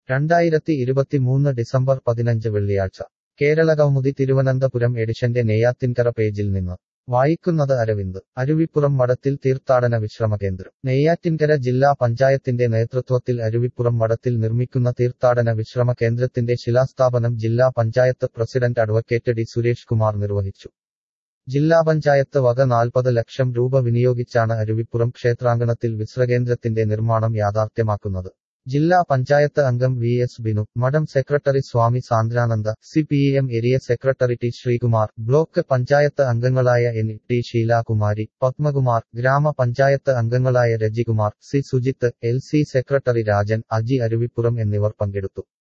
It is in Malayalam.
രണ്ടായിരത്തി ഇരുപത്തിമൂന്ന് ഡിസംബർ പതിനഞ്ച് വെള്ളിയാഴ്ച കേരളകൗമുദി തിരുവനന്തപുരം എഡിഷന്റെ നെയ്യാത്തിൻകര പേജിൽ നിന്ന് വായിക്കുന്നത് അരവിന്ദ് അരുവിപ്പുറം മഠത്തിൽ തീർത്ഥാടന വിശ്രമകേന്ദ്രം നെയ്യാറ്റിൻകര ജില്ലാ പഞ്ചായത്തിന്റെ നേതൃത്വത്തിൽ അരുവിപ്പുറം മഠത്തിൽ നിർമ്മിക്കുന്ന തീർത്ഥാടന വിശ്രമ കേന്ദ്രത്തിന്റെ ശിലാസ്ഥാപനം ജില്ലാ panchayat president advocate D Suresh Kumar നിർവഹിച്ചു ജില്ലാ പഞ്ചായത്ത് വക നാൽപ്പത് ലക്ഷം രൂപ വിനിയോഗിച്ചാണ് അരുവിപ്പുറം ക്ഷേത്രാങ്കണത്തിൽ വിശ്രകേന്ദ്രത്തിന്റെ നിർമ്മാണം യാഥാർത്ഥ്യമാക്കുന്നത് ജില്ലാ പഞ്ചായത്ത് അംഗം വി എസ് ബിനു മഠം secretary Swami Sandrananda C P M area secretary T Sreekumar block panchayat അംഗങ്ങളായ എൻ ടി ഷീലാകുമാരി പത്മകുമാർ ഗ്രാമപഞ്ചായത്ത് അംഗങ്ങളായ Rajikumar C Sujith L C secretary Rajan Aji Aruvippuram എന്നിവർ പങ്കെടുത്തു